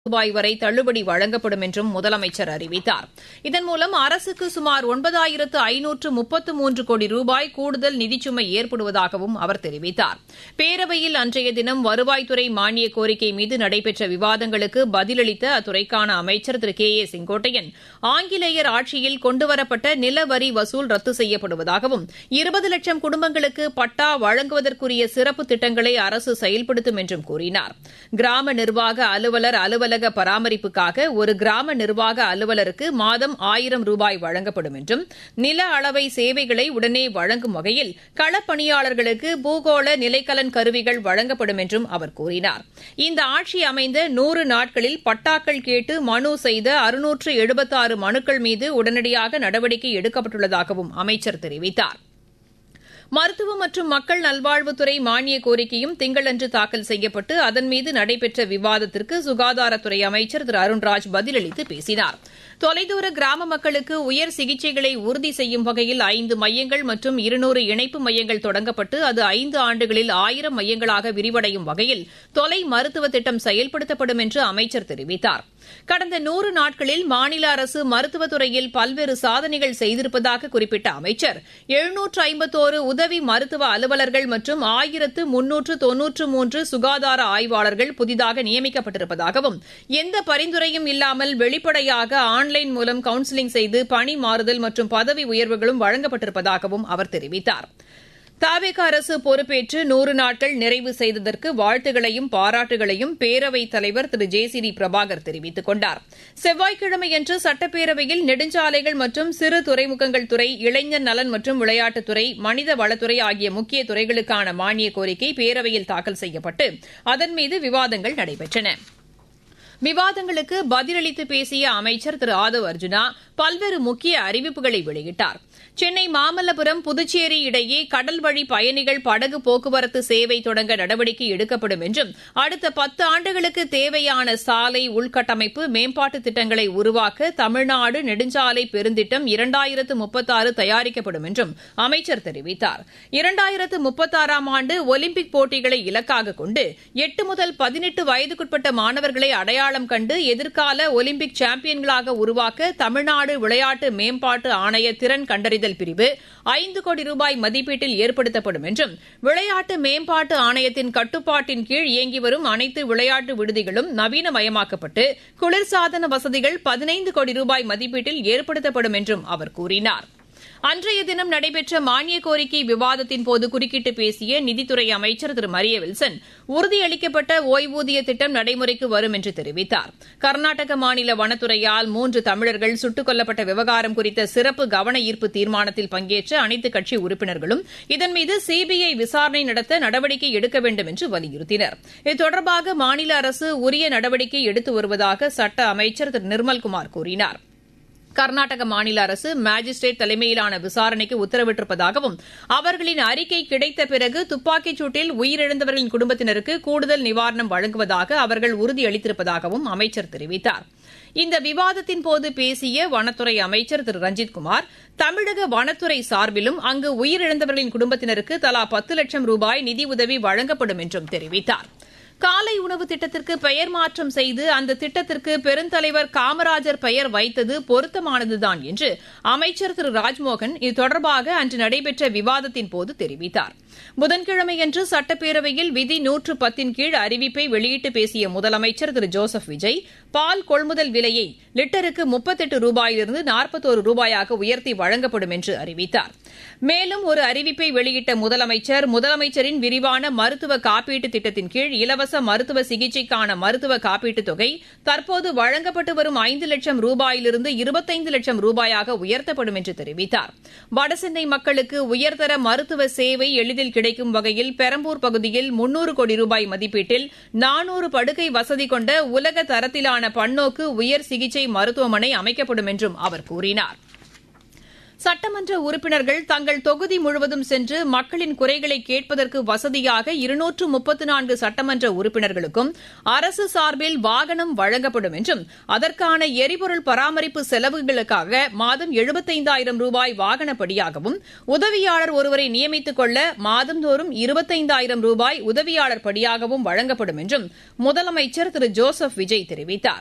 ரூபாய் வரை தள்ளுபடி வழங்கப்படும் என்றும் முதலமைச்சர் அறிவித்தார் இதன் மூலம் அரசுக்கு சுமார் ஒன்பதாயிரத்து ஐநூற்று முப்பத்து மூன்று கோடி ரூபாய் கூடுதல் நிதிச்சுமை ஏற்படுவதாகவும் அவர் தெரிவித்தார் பேரவையில் அன்றைய தினம் வருவாய்த்துறை மானிய கோரிக்கை மீது நடைபெற்ற விவாதங்களுக்கு பதிலளித்த அத்துறைக்கான அமைச்சர் திரு கே ஏ செங்கோட்டையன் ஆங்கிலேயர் ஆட்சியில் கொண்டுவரப்பட்ட நில வரி வசூல் ரத்து செய்யப்படுவதாகவும் இருபது லட்சம் குடும்பங்களுக்கு பட்டா வழங்குவதற்குரிய சிறப்பு திட்டங்களை அரசு செயல்படுத்தும் என்றும் கூறினார் கிராம நிர்வாக அலுவலர் அலுவலக பராமரிப்புக்காக ஒரு கிராம நிர்வாக அலுவலருக்கு மாதம் ஆயிரம் ரூபாய் வழங்கப்படும் என்றும் நில அளவை சேவைகளை உடனே வழங்கும் வகையில் களப்பணியாளர்களுக்கு பூகோள நிலைக்கலன் கருவிகள் வழங்கப்படும் என்றும் அவர் கூறினார் இந்த ஆட்சி அமைந்த நூறு நாட்களில் பட்டாக்கள் கேட்டு மனு செய்த அறுநூற்று எழுபத்தாறு மனுக்கள் மீது உடனடியாக நடவடிக்கை எடுக்கப்பட்டுள்ளதாகவும் அமைச்சர் தெரிவித்தாா் மருத்துவ மற்றும் மக்கள் நல்வாழ்வுத்துறை மானிய கோரிக்கையும் திங்களன்று தாக்கல் செய்யப்பட்டு அதன் மீது நடைபெற்ற விவாதத்திற்கு சுகாதாரத்துறை அமைச்சர் திரு அருண்ராஜ் பதிலளித்து பேசினார் தொலைதூர கிராம மக்களுக்கு உயர் சிகிச்சைகளை உறுதி செய்யும் வகையில் ஐந்து மையங்கள் மற்றும் இருநூறு இணைப்பு மையங்கள் தொடங்கப்பட்டு அது ஐந்து ஆண்டுகளில் ஆயிரம் மையங்களாக விரிவடையும் வகையில் தொலை மருத்துவ திட்டம் செயல்படுத்தப்படும் என்று அமைச்சர் தெரிவித்தார் கடந்த நூறு நாட்களில் மாநில அரசு மருத்துவத்துறையில் பல்வேறு சாதனைகள் செய்திருப்பதாக குறிப்பிட்ட அமைச்சர் எழுநூற்று ஐம்பத்தோரு உதவி மருத்துவ அலுவலர்கள் மற்றும் ஆயிரத்து முன்னூற்று தொன்னூற்று மூன்று சுகாதார ஆய்வாளர்கள் புதிதாக நியமிக்கப்பட்டிருப்பதாகவும் எந்த பரிந்துரையும் இல்லாமல் வெளிப்படையாக ஆன்லைன் மூலம் கவுன்சிலிங் செய்து பணி மாறுதல் மற்றும் பதவி உயர்வுகளும் வழங்கப்பட்டிருப்பதாகவும் அவர் தெரிவித்தாா் தாவேக அரசு பொறுப்பேற்று நூறு நாட்கள் நிறைவு செய்ததற்கு வாழ்த்துகளையும் பாராட்டுகளையும் பேரவைத் தலைவர் திரு ஜே சி டி பிரபாகர் தெரிவித்துக் கொண்டார் செவ்வாய்க்கிழமையன்று சட்டப்பேரவையில் நெடுஞ்சாலைகள் மற்றும் சிறு துறைமுகங்கள் துறை இளைஞர் நலன் மற்றும் விளையாட்டுத்துறை மனித வளத்துறை ஆகிய முக்கிய துறைகளுக்கான மானிய கோரிக்கை பேரவையில் தாக்கல் செய்யப்பட்டு அதன் மீது விவாதங்கள் நடைபெற்றன விவாதங்களுக்கு பதிலளித்து பேசிய அமைச்சர் திரு ஆதவ் அர்ஜுனா பல்வேறு முக்கிய அறிவிப்புகளை வெளியிட்டார் சென்னை மாமல்லபுரம் புதுச்சேரி இடையே கடல் வழி பயணிகள் படகு போக்குவரத்து சேவை தொடங்க நடவடிக்கை எடுக்கப்படும் என்றும் அடுத்த பத்து ஆண்டுகளுக்கு தேவையான சாலை உள்கட்டமைப்பு மேம்பாட்டு திட்டங்களை உருவாக்க தமிழ்நாடு நெடுஞ்சாலை பெருந்திட்டம் இரண்டாயிரத்து முப்பத்தாறு தயாரிக்கப்படும் என்றும் அமைச்சர் தெரிவித்தார் இரண்டாயிரத்து முப்பத்தாறாம் ஆண்டு ஒலிம்பிக் போட்டிகளை இலக்காக கொண்டு எட்டு முதல் பதினெட்டு வயதுக்குட்பட்ட மாணவர்களை அடையாளம் கண்டு எதிர்கால ஒலிம்பிக் சாம்பியன்களாக உருவாக்க தமிழ்நாடு விளையாட்டு மேம்பாட்டு ஆணைய திறன் கண்டறிதல் பிரிவு ஐந்து கோடி ரூபாய் மதிப்பீட்டில் ஏற்படுத்தப்படும் என்றும் விளையாட்டு மேம்பாட்டு ஆணையத்தின் கட்டுப்பாட்டின் கீழ் இயங்கி வரும் அனைத்து விளையாட்டு விடுதிகளும் நவீனமயமாக்கப்பட்டு குளிர்சாதன வசதிகள் பதினைந்து கோடி ரூபாய் மதிப்பீட்டில் ஏற்படுத்தப்படும் என்றும் அவர் கூறினாா் அன்றைய தினம் நடைபெற்ற மானிய கோரிக்கை விவாதத்தின் போது குறுக்கிட்டு பேசிய நிதித்துறை அமைச்சர் திரு மரிய வில்சன் உறுதியளிக்கப்பட்ட ஓய்வூதிய திட்டம் நடைமுறைக்கு வரும் என்று தெரிவித்தார் கர்நாடக மாநில வனத்துறையால் மூன்று தமிழர்கள் சுட்டுக் கொல்லப்பட்ட விவகாரம் குறித்த சிறப்பு கவன ஈர்ப்பு தீர்மானத்தில் பங்கேற்ற அனைத்துக் கட்சி உறுப்பினர்களும் இதன் மீது சிபிஐ விசாரணை நடத்த நடவடிக்கை எடுக்க வேண்டும் என்று வலியுறுத்தினர் இது தொடர்பாக மாநில அரசு உரிய நடவடிக்கை எடுத்து வருவதாக சட்ட அமைச்சர் திரு நிர்மல்குமார் கூறினாா் கர்நாடக மாநில அரசு மாஜிஸ்ட்ரேட் தலைமையிலான விசாரணைக்கு உத்தரவிட்டிருப்பதாகவும் அவர்களின் அறிக்கை கிடைத்த பிறகு துப்பாக்கிச் சூட்டில் உயிரிழந்தவர்களின் குடும்பத்தினருக்கு கூடுதல் நிவாரணம் வழங்குவதாக அவர்கள் உறுதியளித்திருப்பதாகவும் அமைச்சர் தெரிவித்தார் இந்த விவாதத்தின் போது பேசிய வனத்துறை அமைச்சர் திரு ரஞ்சித்குமார் தமிழக வனத்துறை சார்பிலும் அங்கு உயிரிழந்தவர்களின் குடும்பத்தினருக்கு தலா பத்து லட்சம் ரூபாய் நிதியுதவி வழங்கப்படும் என்றும் தெரிவித்தாா் காலை உணவு திட்டத்திற்கு பெயர் மாற்றம் செய்து அந்த திட்டத்திற்கு பெருந்தலைவர் காமராஜர் பெயர் வைத்தது பொருத்தமானதுதான் என்று அமைச்சர் திரு ராஜ்மோகன் இது தொடர்பாக அன்று நடைபெற்ற விவாதத்தின் போது தெரிவித்தார் புதன்கிழமையன்று சட்டப்பேரவையில் விதி நூற்று பத்தின் கீழ் அறிவிப்பை வெளியிட்டு பேசிய முதலமைச்சர் திரு ஜோசப் விஜய் பால் கொள்முதல் விலையை லிட்டருக்கு முப்பத்தெட்டு ரூபாயிலிருந்து நாற்பத்தோரு ரூபாயாக உயர்த்தி வழங்கப்படும் என்று அறிவித்தார் மேலும் ஒரு அறிவிப்பை வெளியிட்ட முதலமைச்சர் முதலமைச்சரின் விரிவான மருத்துவ காப்பீட்டு திட்டத்தின் கீழ் இலவச மருத்துவ சிகிச்சைக்கான மருத்துவ காப்பீட்டுத் தொகை தற்போது வழங்கப்பட்டு வரும் ஐந்து லட்சம் ரூபாயிலிருந்து இருபத்தைந்து லட்சம் ரூபாயாக உயர்த்தப்படும் என்று தெரிவித்தார் வடசென்னை மக்களுக்கு உயர்தர மருத்துவ சேவை எளிதில் கிடைக்கும் வகையில் பெரம்பூர் பகுதியில் முன்னூறு கோடி ரூபாய் மதிப்பீட்டில் நானூறு படுக்கை வசதி கொண்ட உலக தரத்திலான பன்னோக்கு உயர் சிகிச்சை மருத்துவமனை அமைக்கப்படும் என்றும் அவர் கூறினாா் சட்டமன்ற உறுப்பினர்கள் தங்கள் தொகுதி முழுவதும் சென்று மக்களின் குறைகளை கேட்பதற்கு வசதியாக இருநூற்று முப்பத்து நான்கு சட்டமன்ற உறுப்பினர்களுக்கும் அரசு சார்பில் வாகனம் வழங்கப்படும் என்றும் அதற்கான எரிபொருள் பராமரிப்பு செலவுகளுக்காக மாதம் எழுபத்தைந்தாயிரம் ரூபாய் வாகனப்படியாகவும் உதவியாளர் ஒருவரை நியமித்துக் கொள்ள மாதந்தோறும் இருபத்தைந்தாயிரம் ரூபாய் உதவியாளர் படியாகவும் வழங்கப்படும் என்றும் முதலமைச்சர் திரு ஜோசப் விஜய் தெரிவித்தார்